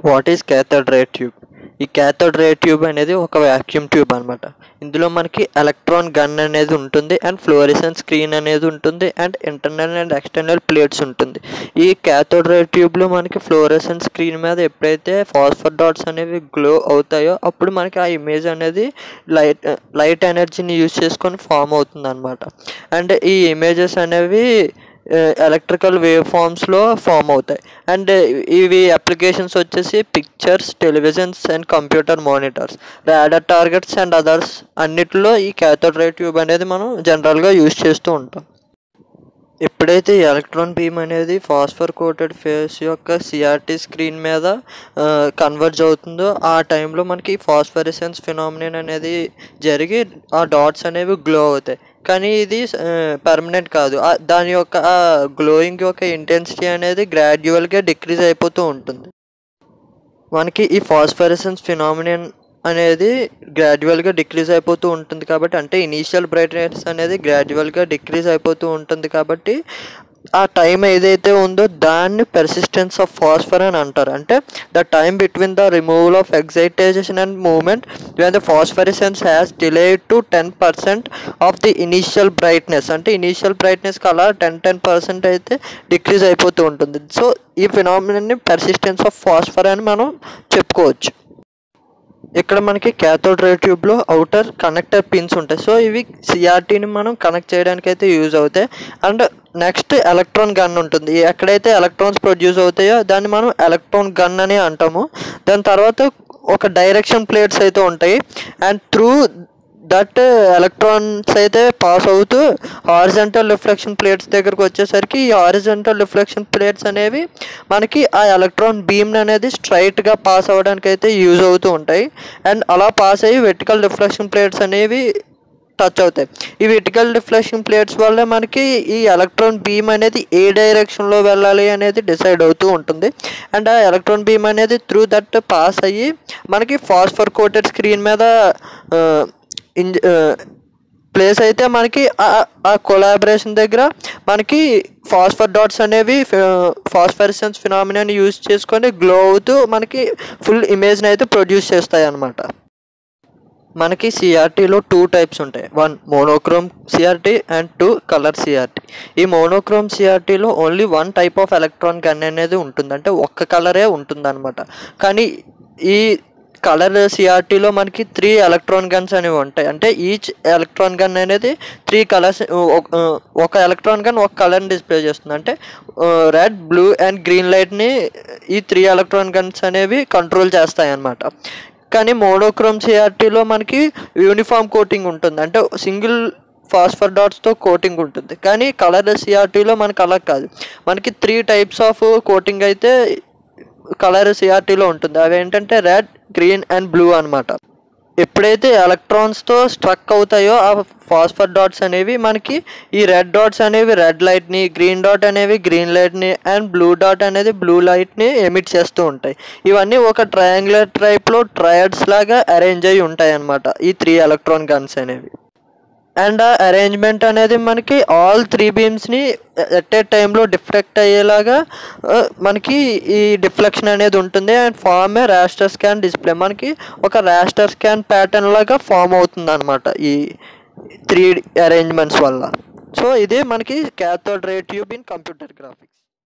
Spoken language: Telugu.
what is cathode ray tube ఈ క్యాథోడ్ రే ట్యూబ్ అనేది ఒక వ్యాక్యూమ్ ట్యూబ్ అనమాట ఇందులో మనకి ఎలక్ట్రాన్ గన్ అనేది ఉంటుంది అండ్ ఫ్లోరిసెన్స్ స్క్రీన్ అనేది ఉంటుంది and internal and external plates ఉంటుంది ఈ క్యాథోడ్ రే ట్యూబ్లో మనకి ఫ్లోరెసెన్స్ స్క్రీన్ మీద ఎప్పుడైతే ఫాస్ఫర్ డాట్స్ అనేవి గ్లో అవుతాయో అప్పుడు మనకి ఆ ఇమేజ్ అనేది లైట్ లైట్ ఎనర్జీని యూజ్ చేసుకొని ఫామ్ అవుతుంది అనమాట అండ్ ఈ ఇమేజెస్ అనేవి ఎలక్ట్రికల్ వేవ్ ఫామ్స్లో ఫామ్ అవుతాయి అండ్ ఇవి అప్లికేషన్స్ వచ్చేసి pictures televisions and computer monitors radar targets and others అన్నిటిలో ఈ క్యాథోడ్ రే ట్యూబ్ అనేది మనం జనరల్గా యూజ్ చేస్తూ ఉంటాం ఎప్పుడైతే ఈ ఎలక్ట్రాన్ బీమ్ అనేది ఫాస్ఫర్ కోటెడ్ ఫేస్ యొక్క సిఆర్టీ స్క్రీన్ మీద కన్వర్జ్ అవుతుందో ఆ టైంలో మనకి ఫాస్ఫరెసెన్స్ ఫినామినన్ అనేది జరిగి ఆ డాట్స్ అనేవి గ్లో అవుతాయి కానీ ఇది పర్మనెంట్ కాదు ఆ- దాని యొక్క ఆ గ్లోయింగ్ యొక్క ఇంటెన్సిటీ అనేది గ్రాడ్యువల్గా డిక్రీజ్ అయిపోతూ ఉంటుంది మనకి ఈ ఫాస్ఫరెసెన్స్ ఫినామినన్ అనేది గ్రాడ్యువల్గా డిక్రీజ్ అయిపోతూ ఉంటుంది కాబట్టి అంటే ఇనీషియల్ బ్రైట్నెస్ అనేది గ్రాడ్యువల్గా డిక్రీజ్ అయిపోతూ ఉంటుంది కాబట్టి ఆ టైం ఏదైతే ఉందో దాన్ని పెర్సిస్టెన్స్ ఆఫ్ ఫాస్ఫర్ అని అంటారు అంటే the time between the removal of excitation and moment when the phosphorescence has delayed to ten percent of the initial brightness అంటే ఇనీషియల్ బ్రైట్నెస్కి అలా టెన్ టెన్ పర్సెంట్ అయితే డిక్రీజ్ అయిపోతూ ఉంటుంది సో ఈ ఫినామినన్ని పెర్సిస్టెన్స్ ఆఫ్ ఫాస్ఫర్ అని మనం చెప్పుకోవచ్చు ఇక్కడ మనకి క్యాథోడ్ రే ట్యూబ్లో అవుటర్ కనెక్టర్ పిన్స్ ఉంటాయి సో ఇవి సిఆర్టీని మనం కనెక్ట్ చేయడానికి అయితే యూజ్ అవుతాయి అండ్ నెక్స్ట్ ఎలక్ట్రాన్ గన్ ఉంటుంది ఎక్కడైతే ఎలక్ట్రాన్స్ ప్రొడ్యూస్ అవుతాయో దాన్ని మనం ఎలక్ట్రాన్ గన్ అని అంటాము దాని తర్వాత ఒక డైరెక్షన్ ప్లేట్స్ అయితే ఉంటాయి అండ్ త్రూ దట్ ఎలక్ట్రాన్స్ అయితే పాస్ అవుతూ హారిజంటల్ రిఫ్లెక్షన్ ప్లేట్స్ దగ్గరకు వచ్చేసరికి ఈ హారిజంటల్ రిఫ్లెక్షన్ ప్లేట్స్ అనేవి మనకి ఆ ఎలక్ట్రాన్ బీమ్ అనేది స్ట్రైట్గా పాస్ అవ్వడానికి అయితే యూజ్ అవుతూ ఉంటాయి అండ్ అలా పాస్ అయ్యి వెర్టికల్ రిఫ్లెక్షన్ ప్లేట్స్ అనేవి టచ్ అవుతాయి ఈ వెర్టికల్ రిఫ్లెక్షన్ ప్లేట్స్ వల్ల మనకి ఈ ఎలక్ట్రాన్ బీమ్ అనేది ఏ డైరెక్షన్లో వెళ్ళాలి అనేది డిసైడ్ అవుతూ ఉంటుంది అండ్ ఆ ఎలక్ట్రాన్ బీమ్ అనేది త్రూ దట్ పాస్ అయ్యి మనకి ఫాస్ఫర్ కోటెడ్ స్క్రీన్ మీద ఇంజ్ ప్లేస్ అయితే మనకి ఆ- ఆ కొలాబరేషన్ దగ్గర మనకి ఫాస్ఫర్ డాట్స్ అనేవి ఫాస్ఫరెసెన్స్ ఫినామినాని యూజ్ చేసుకొని గ్లో అవుతూ మనకి ఫుల్ ఇమేజ్ని అయితే ప్రొడ్యూస్ చేస్తాయి అన్నమాట మనకి సిఆర్టీలో టూ టైప్స్ ఉంటాయి one monochrome CRT and two colour CRT ఈ మోనోక్రోమ్ సిఆర్టీలో only one type of electron gun అనేది ఉంటుంది అంటే ఒక్క కలరే ఉంటుంది అనమాట కానీ ఈ కలర్ సిఆర్టీలో మనకి త్రీ ఎలక్ట్రాన్ గన్స్ అనేవి ఉంటాయి అంటే ఈచ్ ఎలక్ట్రాన్ గన్ అనేది త్రీ కలర్స్ ఒక ఎలక్ట్రాన్ గన్ ఒక కలర్ని డిస్ప్లే చేస్తుంది అంటే రెడ్ బ్లూ అండ్ గ్రీన్ లైట్ని ఈ త్రీ ఎలక్ట్రాన్ గన్స్ అనేవి కంట్రోల్ చేస్తాయి అన్నమాట కానీ మోనోక్రోమ్ సిఆర్టీలో మనకి యూనిఫామ్ కోటింగ్ ఉంటుంది అంటే సింగిల్ ఫాస్ఫర్ డాట్స్తో కోటింగ్ ఉంటుంది కానీ కలర్ సిఆర్టీలో మనకి అలా కాదు మనకి త్రీ టైప్స్ ఆఫ్ కోటింగ్ అయితే కలర్ సిఆర్టీలో ఉంటుంది అవి ఏంటంటే రెడ్ గ్రీన్ అండ్ బ్లూ అన్నమాట ఎప్పుడైతే ఎలక్ట్రాన్స్తో స్ట్రక్ అవుతాయో ఆ ఫాస్ఫర్ డాట్స్ అనేవి మనకి ఈ రెడ్ డాట్స్ అనేవి రెడ్ లైట్ని గ్రీన్ డాట్ అనేవి గ్రీన్ లైట్ని అండ్ బ్లూ డాట్ అనేది బ్లూ లైట్ని ఎమిట్ చేస్తూ ఉంటాయి ఇవన్నీ ఒక ట్రయాంగులర్ టైప్లో ట్రయడ్స్ లాగా అరేంజ్ అయి ఉంటాయి అన్నమాట ఈ త్రీ ఎలక్ట్రాన్ గన్స్ అనేవి అండ్ ఆ అరేంజ్మెంట్ అనేది మనకి ఆల్ త్రీ బీమ్స్ని ఎట్ ఏ టైంలో డిఫ్లెక్ట్ అయ్యేలాగా ఆ, మనకి ఈ డిఫ్లెక్షన్ అనేది ఉంటుంది and form a raster scan display మనకి ఒక రాస్టర్ స్కాన్ ప్యాటర్న్ లాగా ఫామ్ అవుతుంది అనమాట ఈ త్రీ అరేంజ్మెంట్స్ వల్ల సో ఇదే మనకి cathode ray tube in computer graphics